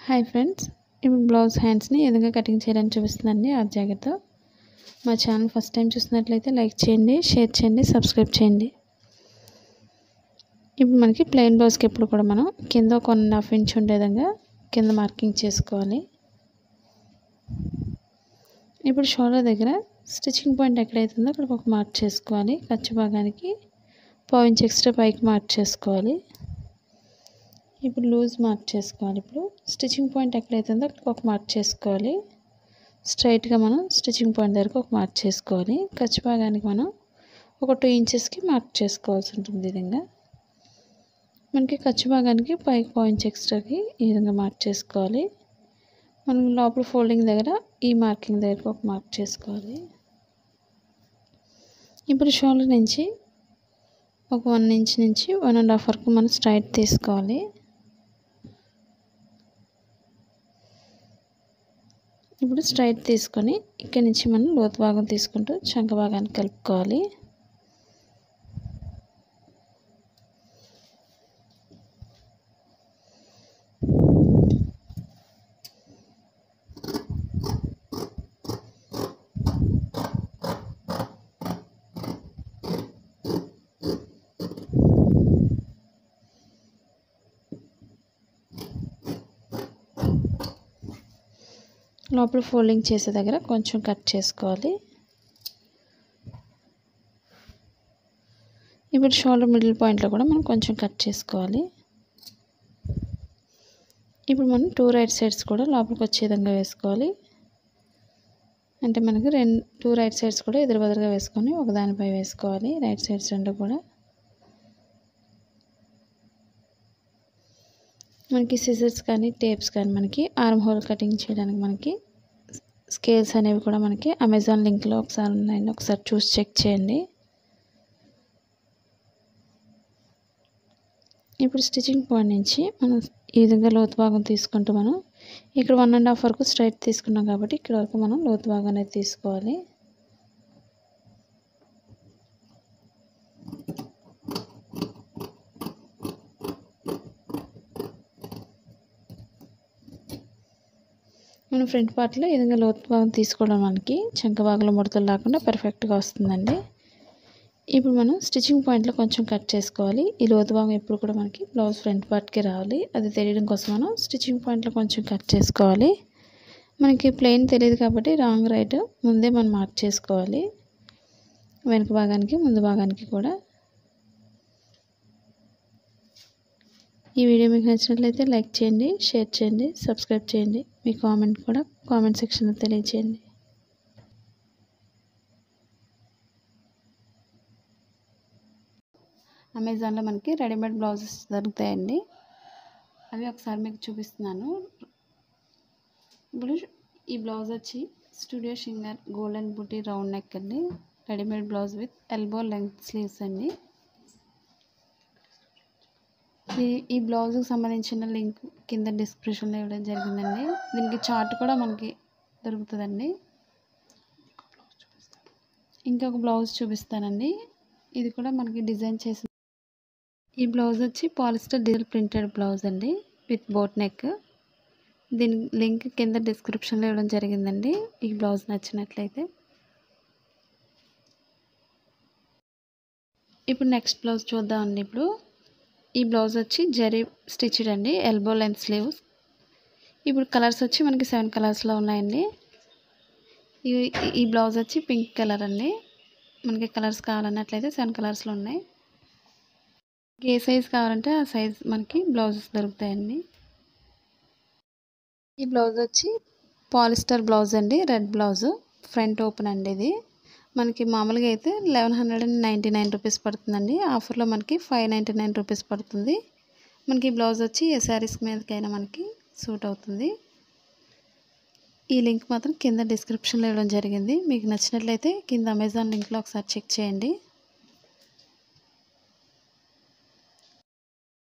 hi friends ఇప్పుడు blouse హ్యాండ్స్ని ఏ విధంగా కటింగ్ చేయడానికి చూపిస్తుందండి ఆ జాగ్రత్త మా ఛానల్ ఫస్ట్ టైం చూసినట్లయితే లైక్ చేయండి షేర్ చేయండి సబ్స్క్రైబ్ చేయండి ఇప్పుడు మనకి ప్లెయిన్ బ్లౌజ్కి ఎప్పుడు కూడా మనం కింద ఒక వన్ అండ్ హాఫ్ ఇంచ్ ఉండే విధంగా కింద మార్కింగ్ చేసుకోవాలి ఇప్పుడు షోల్డర్ దగ్గర స్టిచ్చింగ్ పాయింట్ ఎక్కడైతుందో అక్కడ ఒక మార్క్ చేసుకోవాలి ఖర్చు భాగానికి పావు ఇంచ్ ఎక్స్ట్రా పైకి మార్క్ చేసుకోవాలి ఇప్పుడు లూజ్ మార్క్ చేసుకోవాలి ఇప్పుడు స్టిచ్చింగ్ పాయింట్ ఎక్కడైతుందో అక్కడ ఒక మార్క్ చేసుకోవాలి స్ట్రైట్గా మనం స్టిచ్చింగ్ పాయింట్ దగ్గరకు ఒక మార్క్ చేసుకోవాలి ఖర్చు భాగానికి మనం ఒక టూ ఇంచెస్కి మార్క్ చేసుకోవాల్సి ఉంటుంది ఈ విధంగా మనకి ఖర్చు భాగానికి పైకి పావు ఇంచ్ ఎక్స్ట్రాకి ఈ విధంగా మార్క్ చేసుకోవాలి మనం లోపల ఫోల్డింగ్ దగ్గర ఈ మార్కింగ్ దగ్గరకు ఒక మార్క్ చేసుకోవాలి ఇప్పుడు షోల్డర్ నుంచి ఒక వన్ ఇంచ్ నుంచి వన్ అండ్ హాఫ్ వరకు మనం స్ట్రైట్ తీసుకోవాలి ఇప్పుడు స్ట్రైట్ తీసుకొని ఇక్కడి నుంచి మనం లోతు భాగం తీసుకుంటూ చంక భాగాన్ని కలుపుకోవాలి లోపల ఫోల్డింగ్ చేసే దగ్గర కొంచెం కట్ చేసుకోవాలి ఇప్పుడు షోల్డర్ మిడిల్ పాయింట్లో కూడా మనం కొంచెం కట్ చేసుకోవాలి ఇప్పుడు మనం టూ రైట్ సైడ్స్ కూడా లోపలికి వచ్చే విధంగా వేసుకోవాలి అంటే మనకి రెండు టూ రైట్ సైడ్స్ కూడా ఎదురు బదురుగా వేసుకొని ఒకదానిపై వేసుకోవాలి రైట్ సైడ్స్ రెండు కూడా మనకి సిజర్స్ కానీ టేప్స్ కానీ మనకి ఆర్మ్ హోల్ కటింగ్ చేయడానికి మనకి స్కేల్స్ అనేవి కూడా మనకి అమెజాన్ లింక్లో ఒకసారి ఉన్నాయండి ఒకసారి చూసి చెక్ చేయండి ఇప్పుడు స్టిచ్చింగ్ పాయింట్ నుంచి మనం ఈ విధంగా లోతు భాగం తీసుకుంటూ మనం ఇక్కడ వన్ అండ్ హాఫ్ వరకు స్ట్రైట్ తీసుకున్నాం కాబట్టి ఇక్కడ వరకు మనం లోతు భాగం అనేది తీసుకోవాలి మనం ఫ్రంట్ పార్ట్లో ఈ విధంగా లోతు భాగం తీసుకోవడం మనకి చంక భాగంలో ముడతలు లేకుండా పర్ఫెక్ట్గా వస్తుందండి ఇప్పుడు మనం స్టిచ్చింగ్ పాయింట్లో కొంచెం కట్ చేసుకోవాలి ఈ లోతు భాగం ఎప్పుడు కూడా మనకి బ్లౌజ్ ఫ్రంట్ పార్ట్కి రావాలి అది తెలియడం కోసం మనం స్టిచ్చింగ్ పాయింట్లో కొంచెం కట్ చేసుకోవాలి మనకి ప్లెయిన్ తెలియదు కాబట్టి రాంగ్ రైట్ ముందే మనం మార్క్ చేసుకోవాలి వెనక భాగానికి ముందు భాగానికి కూడా ఈ వీడియో మీకు నచ్చినట్లయితే లైక్ చేయండి షేర్ చేయండి సబ్స్క్రైబ్ చేయండి మీ కామెంట్ కూడా కామెంట్ సెక్షన్లో తెలియచేయండి అమెజాన్లో మనకి రెడీమేడ్ బ్లౌజెస్ దొరుకుతాయండి అవి ఒకసారి మీకు చూపిస్తున్నాను ఇప్పుడు ఈ బ్లౌజ్ వచ్చి స్టూడియో షింగర్ గోల్డెన్ బూటీ రౌండ్ నెక్ అండి readymade blouse with elbow length sleeves అండి ఈ బ్లౌజ్కి సంబంధించిన లింక్ కింద డిస్క్రిప్షన్లో ఇవ్వడం జరిగిందండి దీనికి చార్ట్ కూడా మనకి దొరుకుతుందండి ఇంకొక బ్లౌజ్ చూపిస్తానండి ఇది కూడా మనకి డిజైన్ చేసి ఈ బ్లౌజ్ వచ్చి పాలిస్టర్ డిజిటల్ ప్రింటెడ్ బ్లౌజ్ అండి విత్ బోట్ నెక్ దీని లింక్ కింద డిస్క్రిప్షన్లో ఇవ్వడం జరిగిందండి ఈ బ్లౌజ్ నచ్చినట్లయితే ఇప్పుడు నెక్స్ట్ బ్లౌజ్ చూద్దామండి ఇప్పుడు ఈ బ్లౌజ్ వచ్చి జరీ స్టిచ్డ్ అండి ఎల్బో లెంత్ స్లీవ్స్ ఇప్పుడు కలర్స్ వచ్చి మనకి సెవెన్ కలర్స్లో ఉన్నాయండి ఈ ఈ బ్లౌజ్ వచ్చి పింక్ కలర్ అండి మనకి కలర్స్ కావాలన్నట్లయితే సెవెన్ కలర్స్లో ఉన్నాయి ఏ సైజ్ కావాలంటే ఆ సైజ్ మనకి బ్లౌజెస్ దొరుకుతాయండి ఈ బ్లౌజ్ వచ్చి పాలిస్టర్ బ్లౌజ్ అండి రెడ్ బ్లౌజ్ ఫ్రంట్ ఓపెన్ అండి ఇది మనకి మామూలుగా అయితే eleven hundred and ninety nine rupees పడుతుందండి ఆఫర్లో మనకి ఫైవ్ నైంటీ నైన్ రూపీస్ పడుతుంది మనకి బ్లౌజ్ వచ్చి ఏ శారీస్ మీదకైనా మనకి సూట్ అవుతుంది ఈ లింక్ మాత్రం కింద డిస్క్రిప్షన్లో ఇవ్వడం జరిగింది మీకు నచ్చినట్లయితే కింద అమెజాన్ లింక్లో ఒకసారి చెక్ చేయండి